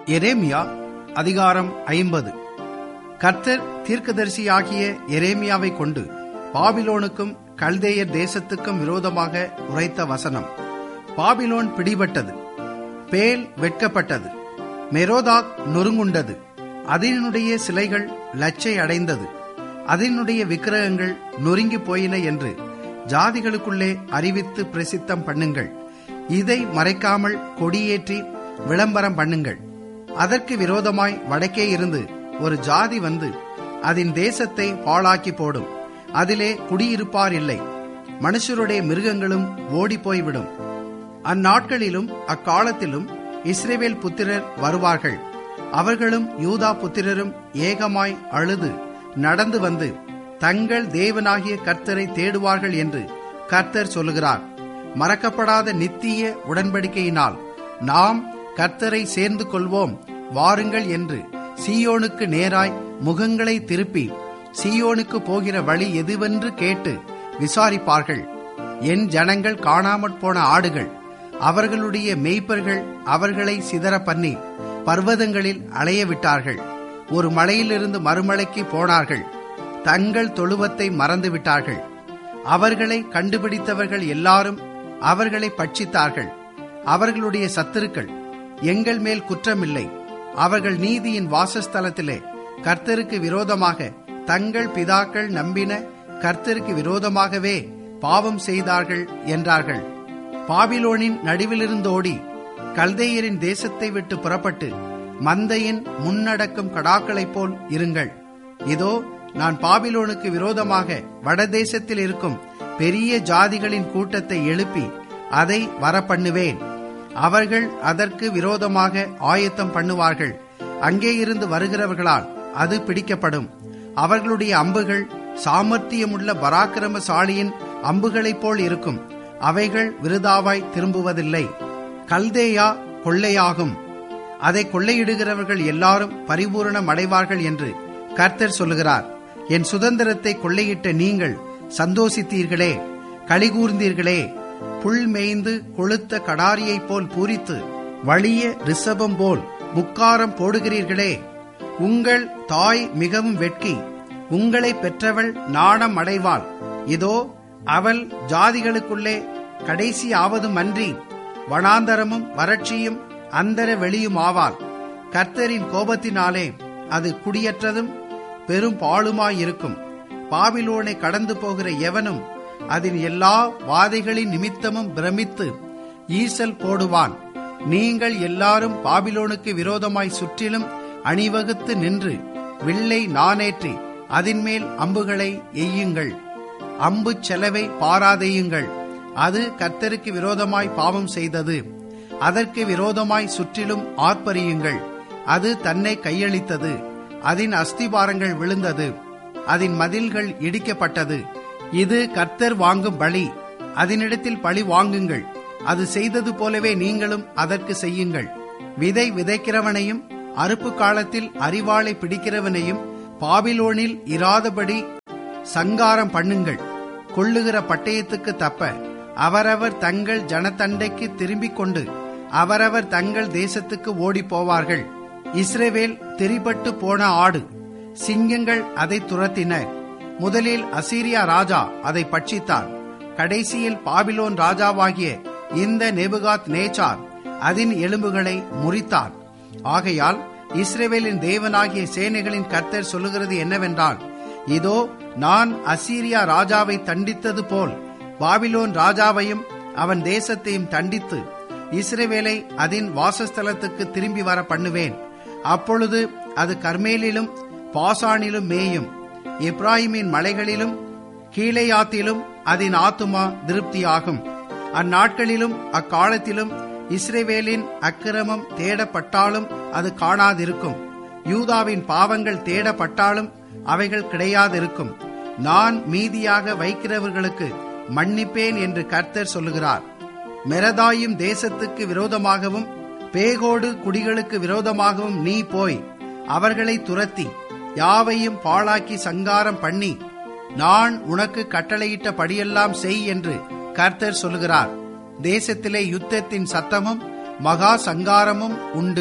எரேமியா அதிகாரம் ஐம்பது கர்த்தர் தீர்க்கதரிசியாகிய எரேமியாவை கொண்டு பாபிலோனுக்கும் கல்தேயர் தேசத்துக்கும் விரோதமாக உரைத்த வசனம் பாபிலோன் பிடிபட்டது பேல் வெட்கப்பட்டது மெரோதாக் நொறுங்குண்டது அதனுடைய சிலைகள் லச்சை அடைந்தது அதனுடைய விக்கிரகங்கள் நொறுங்கி போயின என்று ஜாதிகளுக்குள்ளே அறிவித்து பிரசித்தம் பண்ணுங்கள் இதை மறைக்காமல் கொடியேற்றி விளம்பரம் பண்ணுங்கள் அதற்கு விரோதமாய் வடக்கே இருந்து ஒரு ஜாதி வந்து அதன் தேசத்தை பாழாக்கி போடும் அதிலே குடியிருப்பார் இல்லை மனுஷருடைய மிருகங்களும் ஓடிப்போய்விடும் அந்நாட்களிலும் அக்காலத்திலும் இஸ்ரேவேல் புத்திரர் வருவார்கள் அவர்களும் யூதா புத்திரரும் ஏகமாய் அழுது நடந்து வந்து தங்கள் தேவனாகிய கர்த்தரை தேடுவார்கள் என்று கர்த்தர் சொல்லுகிறார் மறக்கப்படாத நித்திய உடன்படிக்கையினால் நாம் கர்த்தரை சேர்ந்து கொள்வோம் வாருங்கள் என்று சீயோனுக்கு நேராய் முகங்களை திருப்பி சீயோனுக்கு போகிற வழி எதுவென்று கேட்டு விசாரிப்பார்கள் என் ஜனங்கள் காணாமற் போன ஆடுகள் அவர்களுடைய மெய்ப்பர்கள் அவர்களை சிதற பண்ணி பர்வதங்களில் அலைய விட்டார்கள் ஒரு மலையிலிருந்து மறுமலைக்கு போனார்கள் தங்கள் தொழுவத்தை மறந்து விட்டார்கள் அவர்களை கண்டுபிடித்தவர்கள் எல்லாரும் அவர்களை பட்சித்தார்கள் அவர்களுடைய சத்துருக்கள் எங்கள் மேல் குற்றமில்லை அவர்கள் நீதியின் வாசஸ்தலத்திலே கர்த்தருக்கு விரோதமாக தங்கள் பிதாக்கள் நம்பின கர்த்தருக்கு விரோதமாகவே பாவம் செய்தார்கள் என்றார்கள் பாபிலோனின் நடுவிலிருந்தோடி கல்தேயரின் தேசத்தை விட்டு புறப்பட்டு மந்தையின் முன்னடக்கும் கடாக்களைப் போல் இருங்கள் இதோ நான் பாபிலோனுக்கு விரோதமாக வடதேசத்தில் இருக்கும் பெரிய ஜாதிகளின் கூட்டத்தை எழுப்பி அதை வரப்பண்ணுவேன் அவர்கள் அதற்கு விரோதமாக ஆயத்தம் பண்ணுவார்கள் அங்கே இருந்து வருகிறவர்களால் அது பிடிக்கப்படும் அவர்களுடைய அம்புகள் சாமர்த்தியமுள்ள பராக்கிரமசாலியின் அம்புகளைப் போல் இருக்கும் அவைகள் விருதாவாய் திரும்புவதில்லை கல்தேயா கொள்ளையாகும் அதை கொள்ளையிடுகிறவர்கள் எல்லாரும் பரிபூரணம் அடைவார்கள் என்று கர்த்தர் சொல்லுகிறார் என் சுதந்திரத்தை கொள்ளையிட்ட நீங்கள் சந்தோசித்தீர்களே களிகூர்ந்தீர்களே புல் மேய்ந்து கொளுத்த கடாரியைப் போல் பூரித்து வலிய ரிஷபம் போல் முக்காரம் போடுகிறீர்களே உங்கள் தாய் மிகவும் வெட்கி உங்களை பெற்றவள் நாணம் அடைவாள் இதோ அவள் ஜாதிகளுக்குள்ளே கடைசி ஆவதும் அன்றி வனாந்தரமும் வறட்சியும் அந்தர வெளியும் ஆவாள் கர்த்தரின் கோபத்தினாலே அது குடியற்றதும் பெரும் பாழுமாயிருக்கும் பாபிலோனை கடந்து போகிற எவனும் அதன் எல்லா வாதைகளின் நிமித்தமும் பிரமித்து ஈசல் போடுவான் நீங்கள் எல்லாரும் பாபிலோனுக்கு விரோதமாய் சுற்றிலும் அணிவகுத்து நின்று வில்லை நானேற்றி அதன் மேல் அம்புகளை எய்யுங்கள் அம்பு செலவை பாராதேயுங்கள் அது கர்த்தருக்கு விரோதமாய் பாவம் செய்தது அதற்கு விரோதமாய் சுற்றிலும் ஆர்ப்பரியுங்கள் அது தன்னை கையளித்தது அதன் அஸ்திபாரங்கள் விழுந்தது அதன் மதில்கள் இடிக்கப்பட்டது இது கர்த்தர் வாங்கும் பலி அதனிடத்தில் பழி வாங்குங்கள் அது செய்தது போலவே நீங்களும் அதற்கு செய்யுங்கள் விதை விதைக்கிறவனையும் அறுப்பு காலத்தில் அறிவாளை பிடிக்கிறவனையும் பாபிலோனில் இராதபடி சங்காரம் பண்ணுங்கள் கொள்ளுகிற பட்டயத்துக்கு தப்ப அவரவர் தங்கள் ஜனத்தண்டைக்கு திரும்பிக் கொண்டு அவரவர் தங்கள் தேசத்துக்கு ஓடி போவார்கள் இஸ்ரேவேல் தெரிபட்டு போன ஆடு சிங்கங்கள் அதை துரத்தின முதலில் அசீரியா ராஜா அதை பட்சித்தான் கடைசியில் பாபிலோன் ராஜாவாகிய இந்த நெபுகாத் நேச்சார் அதன் எலும்புகளை முறித்தான் ஆகையால் இஸ்ரேவேலின் தேவனாகிய சேனைகளின் கர்த்தர் சொல்லுகிறது என்னவென்றால் இதோ நான் அசீரியா ராஜாவை தண்டித்தது போல் பாபிலோன் ராஜாவையும் அவன் தேசத்தையும் தண்டித்து இஸ்ரேவேலை அதன் வாசஸ்தலத்துக்கு திரும்பி வர பண்ணுவேன் அப்பொழுது அது கர்மேலிலும் பாசானிலும் மேயும் எப்ராஹிமின் மலைகளிலும் கீழையாத்திலும் அதன் ஆத்துமா திருப்தியாகும் அந்நாட்களிலும் அக்காலத்திலும் இஸ்ரேவேலின் அக்கிரமம் தேடப்பட்டாலும் அது காணாதிருக்கும் யூதாவின் பாவங்கள் தேடப்பட்டாலும் அவைகள் கிடையாதிருக்கும் நான் மீதியாக வைக்கிறவர்களுக்கு மன்னிப்பேன் என்று கர்த்தர் சொல்லுகிறார் மெரதாயும் தேசத்துக்கு விரோதமாகவும் பேகோடு குடிகளுக்கு விரோதமாகவும் நீ போய் அவர்களை துரத்தி யாவையும் பாழாக்கி சங்காரம் பண்ணி நான் உனக்கு கட்டளையிட்ட படியெல்லாம் செய் என்று கர்த்தர் சொல்லுகிறார் தேசத்திலே யுத்தத்தின் சத்தமும் மகா சங்காரமும் உண்டு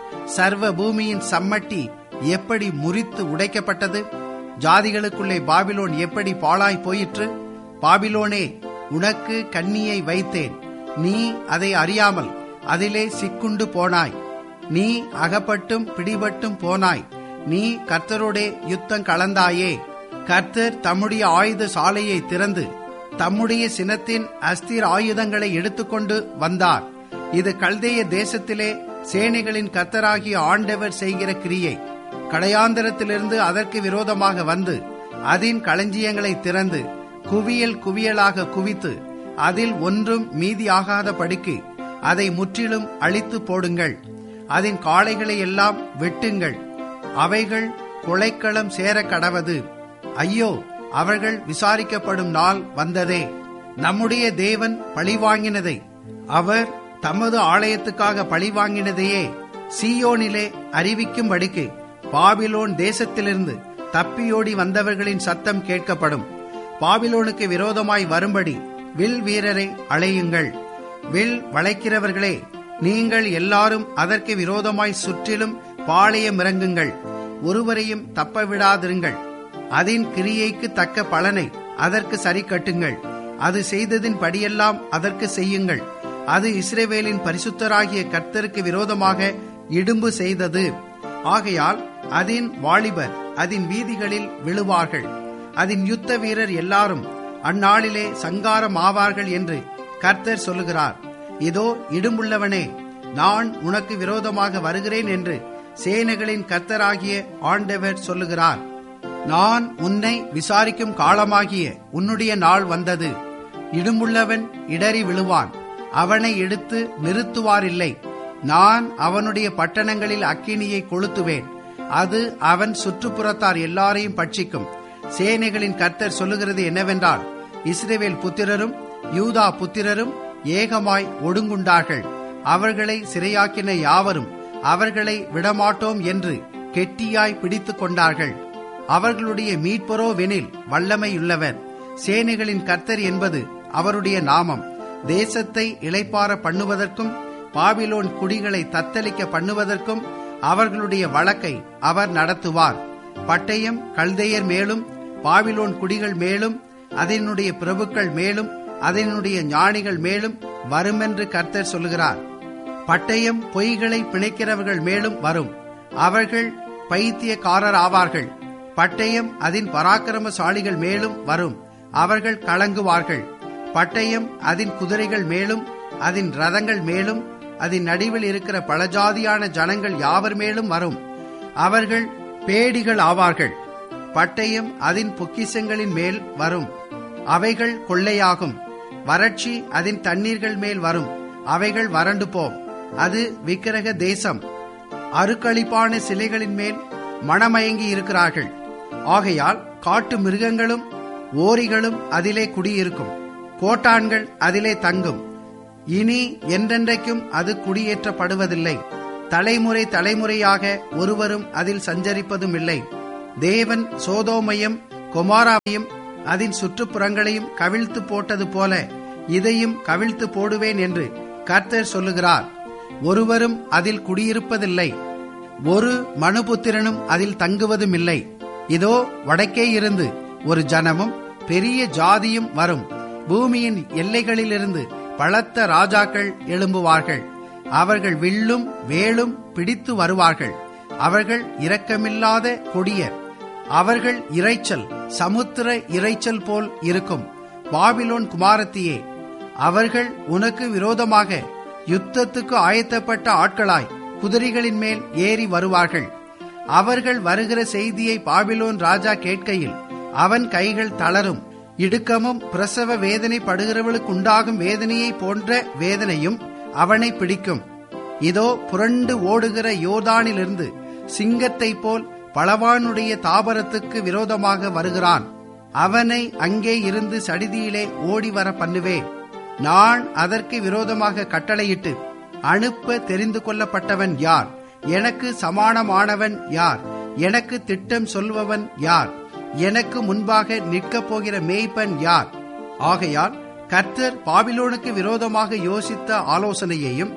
சர்வ பூமியின் சம்மட்டி எப்படி முறித்து உடைக்கப்பட்டது ஜாதிகளுக்குள்ளே பாபிலோன் எப்படி பாழாய் போயிற்று பாபிலோனே உனக்கு கண்ணியை வைத்தேன் நீ அதை அறியாமல் அதிலே சிக்குண்டு போனாய் நீ அகப்பட்டும் பிடிபட்டும் போனாய் நீ கர்த்தரோடே யுத்தம் கலந்தாயே கர்த்தர் தம்முடைய ஆயுத சாலையை திறந்து தம்முடைய சினத்தின் அஸ்திர ஆயுதங்களை எடுத்துக்கொண்டு வந்தார் இது கல்தேய தேசத்திலே சேனைகளின் கர்த்தராகிய ஆண்டவர் செய்கிற கிரியை கடையாந்தரத்திலிருந்து அதற்கு விரோதமாக வந்து அதன் களஞ்சியங்களை திறந்து குவியல் குவியலாக குவித்து அதில் ஒன்றும் மீதியாகாத படிக்கு அதை முற்றிலும் அழித்து போடுங்கள் அதன் காளைகளை எல்லாம் வெட்டுங்கள் அவைகள் கொலைக்களம் சேர கடவது ஐயோ அவர்கள் விசாரிக்கப்படும் நாள் வந்ததே நம்முடைய தேவன் பழிவாங்கினதை அவர் தமது ஆலயத்துக்காக பழிவாங்கினதையே சீயோனிலே அறிவிக்கும்படிக்கு பாபிலோன் தேசத்திலிருந்து தப்பியோடி வந்தவர்களின் சத்தம் கேட்கப்படும் பாபிலோனுக்கு விரோதமாய் வரும்படி வில் வீரரை அழையுங்கள் வில் வளைக்கிறவர்களே நீங்கள் எல்லாரும் அதற்கு விரோதமாய் சுற்றிலும் பாளையம் இறங்குங்கள் ஒருவரையும் தப்ப விடாதிருங்கள் அதன் கிரியைக்கு தக்க பலனை அதற்கு சரி கட்டுங்கள் அது செய்ததின் படியெல்லாம் அதற்கு செய்யுங்கள் அது இஸ்ரேவேலின் பரிசுத்தராகிய கர்த்தருக்கு விரோதமாக இடும்பு செய்தது ஆகையால் அதன் வாலிபர் அதன் வீதிகளில் விழுவார்கள் அதன் யுத்த வீரர் எல்லாரும் அந்நாளிலே சங்காரம் ஆவார்கள் என்று கர்த்தர் சொல்லுகிறார் இதோ இடும்புள்ளவனே நான் உனக்கு விரோதமாக வருகிறேன் என்று சேனைகளின் கர்த்தராகிய ஆண்டவர் சொல்லுகிறார் நான் உன்னை விசாரிக்கும் காலமாகிய உன்னுடைய நாள் வந்தது இடும்புள்ளவன் இடறி விழுவான் அவனை எடுத்து நிறுத்துவாரில்லை நான் அவனுடைய பட்டணங்களில் அக்கினியை கொளுத்துவேன் அது அவன் சுற்றுப்புறத்தார் எல்லாரையும் பட்சிக்கும் சேனைகளின் கர்த்தர் சொல்லுகிறது என்னவென்றால் இஸ்ரேவேல் புத்திரரும் யூதா புத்திரரும் ஏகமாய் ஒடுங்குண்டார்கள் அவர்களை சிறையாக்கின யாவரும் அவர்களை விடமாட்டோம் என்று கெட்டியாய் பிடித்துக் கொண்டார்கள் அவர்களுடைய மீட்பரோவெனில் வல்லமையுள்ளவர் சேனைகளின் கர்த்தர் என்பது அவருடைய நாமம் தேசத்தை இளைப்பார பண்ணுவதற்கும் பாபிலோன் குடிகளை தத்தளிக்க பண்ணுவதற்கும் அவர்களுடைய வழக்கை அவர் நடத்துவார் பட்டயம் கல்தையர் மேலும் பாபிலோன் குடிகள் மேலும் அதனுடைய பிரபுக்கள் மேலும் அதனுடைய ஞானிகள் மேலும் வருமென்று கர்த்தர் சொல்லுகிறார் பட்டயம் பொய்களை பிணைக்கிறவர்கள் மேலும் வரும் அவர்கள் பைத்தியக்காரர் ஆவார்கள் பட்டயம் அதன் பராக்கிரமசாலிகள் மேலும் வரும் அவர்கள் கலங்குவார்கள் பட்டயம் அதன் குதிரைகள் மேலும் அதன் ரதங்கள் மேலும் அதன் நடுவில் இருக்கிற பலஜாதியான ஜனங்கள் யாவர் மேலும் வரும் அவர்கள் பேடிகள் ஆவார்கள் பட்டயம் அதன் பொக்கிசங்களின் மேல் வரும் அவைகள் கொள்ளையாகும் வறட்சி அதன் தண்ணீர்கள் மேல் வரும் அவைகள் வறண்டு போம் அது விக்கிரக தேசம் அருக்களிப்பான சிலைகளின் மேல் மனமயங்கி இருக்கிறார்கள் ஆகையால் காட்டு மிருகங்களும் ஓரிகளும் அதிலே குடியிருக்கும் கோட்டான்கள் அதிலே தங்கும் இனி என்றென்றைக்கும் அது குடியேற்றப்படுவதில்லை தலைமுறை தலைமுறையாக ஒருவரும் அதில் சஞ்சரிப்பதும் இல்லை தேவன் சோதோமையும் கொமாராவையும் அதன் சுற்றுப்புறங்களையும் கவிழ்த்து போட்டது போல இதையும் கவிழ்த்து போடுவேன் என்று கர்த்தர் சொல்லுகிறார் ஒருவரும் அதில் குடியிருப்பதில்லை ஒரு மனுபுத்திரனும் அதில் தங்குவதும் இல்லை இதோ வடக்கே இருந்து ஒரு ஜனமும் பெரிய ஜாதியும் வரும் பூமியின் எல்லைகளிலிருந்து பலத்த ராஜாக்கள் எழும்புவார்கள் அவர்கள் வில்லும் வேலும் பிடித்து வருவார்கள் அவர்கள் இரக்கமில்லாத கொடியர் அவர்கள் இரைச்சல் சமுத்திர இரைச்சல் போல் இருக்கும் பாபிலோன் குமாரத்தியே அவர்கள் உனக்கு விரோதமாக யுத்தத்துக்கு ஆயத்தப்பட்ட ஆட்களாய் குதிரைகளின் மேல் ஏறி வருவார்கள் அவர்கள் வருகிற செய்தியை பாபிலோன் ராஜா கேட்கையில் அவன் கைகள் தளரும் இடுக்கமும் பிரசவ வேதனை படுகிறவளுக்கு உண்டாகும் வேதனையை போன்ற வேதனையும் அவனை பிடிக்கும் இதோ புரண்டு ஓடுகிற யோர்தானிலிருந்து சிங்கத்தை போல் பலவானுடைய தாபரத்துக்கு விரோதமாக வருகிறான் அவனை அங்கே இருந்து சடிதியிலே ஓடி வர பண்ணுவேன் நான் அதற்கு விரோதமாக கட்டளையிட்டு அனுப்ப தெரிந்து கொள்ளப்பட்டவன் யார் எனக்கு சமானமானவன் யார் எனக்கு திட்டம் சொல்பவன் யார் எனக்கு முன்பாக நிற்கப் போகிற மேய்ப்பன் யார் ஆகையால் கர்த்தர் பாபிலோனுக்கு விரோதமாக யோசித்த ஆலோசனையையும்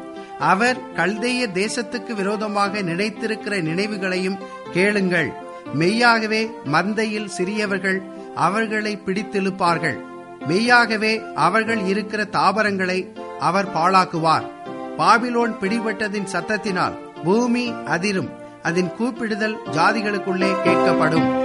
அவர் கல்தேய தேசத்துக்கு விரோதமாக நினைத்திருக்கிற நினைவுகளையும் கேளுங்கள் மெய்யாகவே மந்தையில் சிறியவர்கள் அவர்களை பிடித்திழுப்பார்கள் மெய்யாகவே அவர்கள் இருக்கிற தாவரங்களை அவர் பாழாக்குவார் பாபிலோன் பிடிபட்டதின் சத்தத்தினால் பூமி அதிரும் அதன் கூப்பிடுதல் ஜாதிகளுக்குள்ளே கேட்கப்படும்